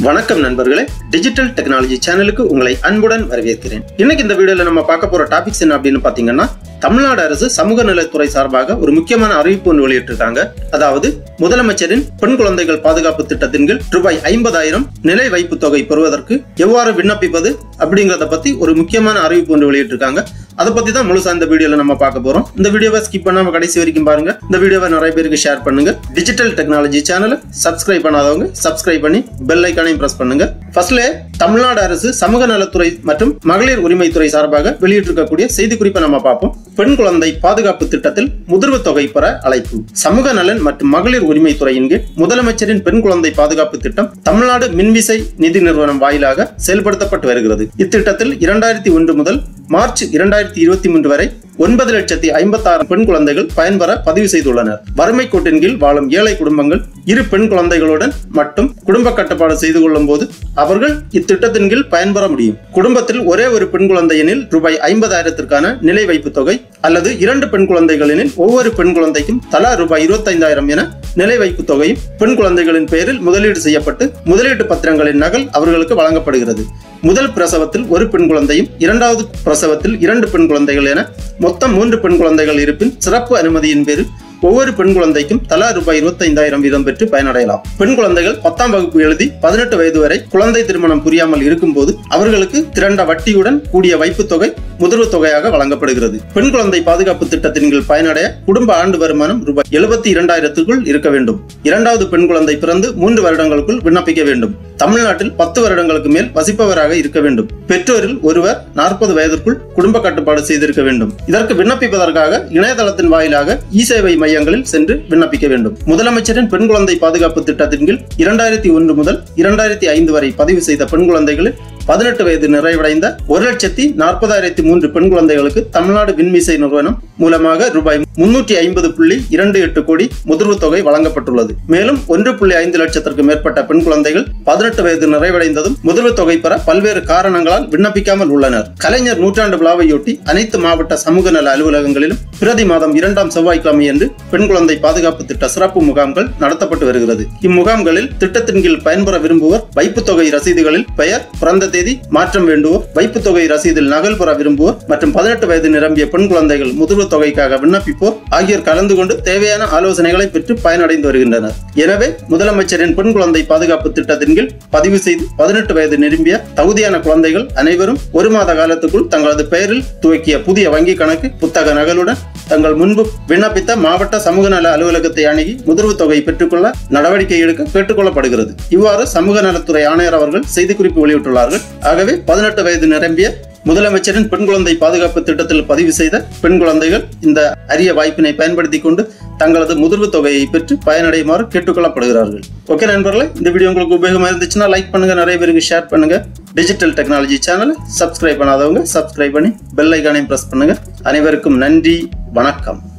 வணக்கம் நண்பர்களே digital technology சேனலுக்கு உங்களை அன்புடன் வரவேற்கிறேன் இன்னைக்கு இந்த வீடியோல நம்ம பார்க்க போற டாபிக்ஸ் என்ன அப்படின்னு பாத்தீங்கன்னா தமிழ்நாடு அரசு சமூக நலத்துறை சார்பாக ஒரு முக்கியமான அறிவிப்பு ஒன்று வெளியிட்டிருக்காங்க அதாவது முதலமைச்சரின் பெண் குழந்தைகள் பாதுகாப்பு திட்டத்தின் கீழ் ரூபாய் ஐம்பதாயிரம் நிலை வைப்பு தொகை பெறுவதற்கு எவ்வாறு விண்ணப்பிப்பது அப்படிங்கறத பத்தி ஒரு முக்கியமான அறிவிப்பு ஒன்று வெளியிட்டிருக்காங்க அதை பத்தி தான் முழுசா இந்த வீடியோல நம்ம பார்க்க போறோம் இந்த வீடியோவை ஸ்கிப் பண்ணாம கடைசி வரைக்கும் பாருங்க இந்த வீடியோவை நிறைய பேருக்கு ஷேர் பண்ணுங்க டிஜிட்டல் டெக்னாலஜி சேனலை சப்ஸ்கிரைப் பண்ணாதவங்க சப்ஸ்கிரைப் பண்ணி பெல் ஐக்கானையும் பிரஸ் பண்ணுங்க ஃபர்ஸ்ட்ல தமிழ்நாடு அரசு சமூக நலத்துறை மற்றும் மகளிர் உரிமைத்துறை சார்பாக வெளியிட்டிருக்கக்கூடிய செய்தி குறிப்பை நம்ம பார்ப்போம் பெண் குழந்தை பாதுகாப்பு திட்டத்தில் முதிர்வு தொகை பெற அழைப்பு சமூக நலன் மற்றும் மகளிர் உரிமைத்துறையின் கீழ் முதலமைச்சரின் பெண் குழந்தை பாதுகாப்பு திட்டம் தமிழ்நாடு மின்விசை நிதி நிறுவனம் வாயிலாக செயல்படுத்தப்பட்டு வருகிறது இத்திட்டத்தில் இரண்டாயிரத்தி ஒன்று முதல் மார்ச் இரண்டாயிரத்தி இருபத்தி மூன்று வரை ஒன்பது லட்சத்தி ஐம்பத்தாறு பெண் குழந்தைகள் பயன்பெற பதிவு செய்துள்ளனர் வறுமை கோட்டின் கீழ் வாழும் ஏழை குடும்பங்கள் இரு பெண் குழந்தைகளுடன் மட்டும் குடும்ப கட்டுப்பாடு செய்து கொள்ளும் போது அவர்கள் இத்திட்டத்தின் கீழ் பயன்பெற முடியும் குடும்பத்தில் ஒரே ஒரு பெண் குழந்தையெனில் ரூபாய் ஐம்பதாயிரத்திற்கான நிலை வைப்பு தொகை அல்லது இரண்டு பெண் குழந்தைகளெனில் ஒவ்வொரு பெண் குழந்தைக்கும் தலா ரூபாய் இருபத்தைந்தாயிரம் என நிலை வைப்பு தொகையும் பெண் குழந்தைகளின் பெயரில் முதலீடு செய்யப்பட்டு முதலீட்டு பத்திரங்களின் நகல் அவர்களுக்கு வழங்கப்படுகிறது முதல் பிரசவத்தில் ஒரு பெண் குழந்தையும் இரண்டாவது பிரசவத்தில் இரண்டு பெண் குழந்தைகள் என மொத்தம் மூன்று பெண் குழந்தைகள் இருப்பின் சிறப்பு அனுமதியின் பேரில் ஒவ்வொரு பெண் குழந்தைக்கும் தலா ரூபாய் இருபத்தைந்தாயிரம் வீதம் பெற்று பயனடையலாம் பெண் குழந்தைகள் பத்தாம் வகுப்பு எழுதி பதினெட்டு வயது வரை குழந்தை திருமணம் புரியாமல் இருக்கும்போது அவர்களுக்கு திரண்ட வட்டியுடன் கூடிய வைப்புத் தொகை முதிர்வு தொகையாக வழங்கப்படுகிறது பெண் குழந்தை பாதுகாப்பு திட்டத்தின் கீழ் பயனடைய குடும்ப ஆண்டு வருமானம் ரூபாய் எழுபத்தி இரண்டாயிரத்துக்குள் இருக்க வேண்டும் இரண்டாவது பெண் குழந்தை பிறந்து மூன்று வருடங்களுக்குள் விண்ணப்பிக்க வேண்டும் தமிழ்நாட்டில் பத்து வருடங்களுக்கு மேல் வசிப்பவராக இருக்க வேண்டும் பெற்றோரில் ஒருவர் நாற்பது வயதிற்குள் குடும்ப கட்டுப்பாடு செய்திருக்க வேண்டும் இதற்கு விண்ணப்பிப்பதற்காக இணையதளத்தின் வாயிலாக இ சேவை மையங்களில் சென்று விண்ணப்பிக்க வேண்டும் முதலமைச்சரின் பெண் குழந்தை பாதுகாப்பு திட்டத்தின் கீழ் இரண்டாயிரத்தி ஒன்று முதல் இரண்டாயிரத்தி ஐந்து வரை பதிவு செய்த பெண் குழந்தைகளில் பதினெட்டு வயது நிறைவடைந்த ஒரு லட்சத்தி நாற்பதாயிரத்தி மூன்று பெண் குழந்தைகளுக்கு தமிழ்நாடு விண்மிசை நிறுவனம் மூலமாக ரூபாய் முன்னூற்றி ஐம்பது புள்ளி இரண்டு எட்டு கோடி முதிர்வு தொகை வழங்கப்பட்டுள்ளது மேலும் ஒன்று புள்ளி ஐந்து லட்சத்திற்கு மேற்பட்ட பெண் குழந்தைகள் பதினெட்டு வயது நிறைவடைந்ததும் முதிர்வு தொகை பெற பல்வேறு காரணங்களால் விண்ணப்பிக்காமல் உள்ளனர் கலைஞர் நூற்றாண்டு விழாவையொட்டி அனைத்து மாவட்ட சமூக நல அலுவலகங்களிலும் பிரதி மாதம் இரண்டாம் செவ்வாய்க்கிழமை என்று பெண் குழந்தை பாதுகாப்பு திட்ட சிறப்பு முகாம்கள் நடத்தப்பட்டு வருகிறது இம்முகாம்களில் திட்டத்தின் கீழ் பயன்பெற விரும்புவோர் வைப்புத் தொகை ரசீதுகளில் பெயர் பிறந்த தேதி மாற்றம் வேண்டுவோர் வைப்புத் தொகை ரசீதில் நகல் பெற விரும்புவோர் மற்றும் பதினெட்டு வயது நிரம்பிய பெண் குழந்தைகள் முதிர்வு தொகைக்காக விண்ணப்பிப்போர் ஆகியோர் கலந்து கொண்டு தேவையான ஆலோசனைகளை பெற்று பயனடைந்து வருகின்றனர் எனவே முதலமைச்சரின் பெண் குழந்தை பாதுகாப்பு திட்டத்தின் கீழ் பதிவு செய்து பதினெட்டு வயது நிரம்பிய தகுதியான குழந்தைகள் அனைவரும் ஒரு மாத காலத்துக்குள் தங்களது பெயரில் துவக்கிய புதிய வங்கி கணக்கு புத்தக நகலுடன் தங்கள் முன்பு விண்ணப்பித்த மாவட்ட சமூக நல அலுவலகத்தை அணுகி முதிர்வு தொகை பெற்றுக்கொள்ள நடவடிக்கை எடுக்க கேட்டுக்கொள்ளப்படுகிறது இவ்வாறு சமூக நலத்துறை ஆணையர் அவர்கள் செய்திக்குறிப்பு வெளியிட்டுள்ளார்கள் ஆகவே பதினெட்டு வயது நிரம்பிய முதலமைச்சரின் பெண் குழந்தை பாதுகாப்பு திட்டத்தில் பதிவு செய்த பெண் குழந்தைகள் இந்த அரிய வாய்ப்பினை பயன்படுத்திக் கொண்டு தங்களது முதிர்வு தொகையை பெற்று பயனடையுமாறு கேட்டுக்கொள்ளப்படுகிறார்கள் ஓகே நண்பர்களே இந்த வீடியோ உங்களுக்கு உபயோகமாக இருந்துச்சுன்னா லைக் பண்ணுங்க நிறைய பேருக்கு ஷேர் பண்ணுங்க டிஜிட்டல் டெக்னாலஜி சேனலை சப்ஸ்கிரைப் பண்ணாதவங்க சப்ஸ்கிரைப் பண்ணி பெல் ஐக்கானையும் பிரஸ் பண்ணுங்க அனைவருக்கும் நன்றி வணக்கம்